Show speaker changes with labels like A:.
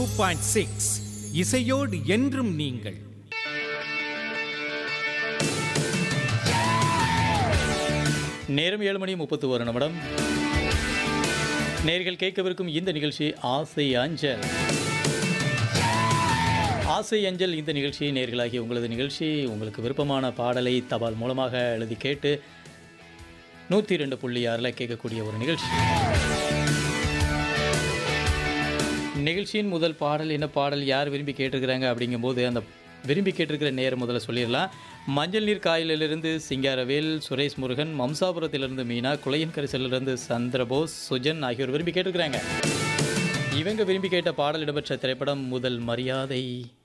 A: two point six இசையோடு என்றும் நீங்கள்
B: நேரம் ஏழு மணி முப்பத்து ஒரு நிமிடம் நேர்கள் கேட்கவிருக்கும் இந்த நிகழ்ச்சி ஆசை அஞ்சல் ஆசை அஞ்சல் இந்த நிகழ்ச்சி நேர்களாகி உங்களது நிகழ்ச்சி உங்களுக்கு விருப்பமான பாடலை தபால் மூலமாக எழுதி கேட்டு நூற்றி ரெண்டு புள்ளி ஆறில் கேட்கக்கூடிய ஒரு நிகழ்ச்சி நிகழ்ச்சியின் முதல் பாடல் என்ன பாடல் யார் விரும்பி கேட்டிருக்கிறாங்க அப்படிங்கும்போது அந்த விரும்பி கேட்டிருக்கிற நேரம் முதல்ல சொல்லிடலாம் மஞ்சள் நீர் காயலிலிருந்து சிங்காரவேல் சுரேஷ் முருகன் மம்சாபுரத்திலிருந்து மீனா குளையன் கரிசலிலிருந்து சந்திரபோஸ் சுஜன் ஆகியோர் விரும்பி கேட்டிருக்கிறாங்க இவங்க விரும்பி கேட்ட பாடல் இடம்பெற்ற திரைப்படம் முதல் மரியாதை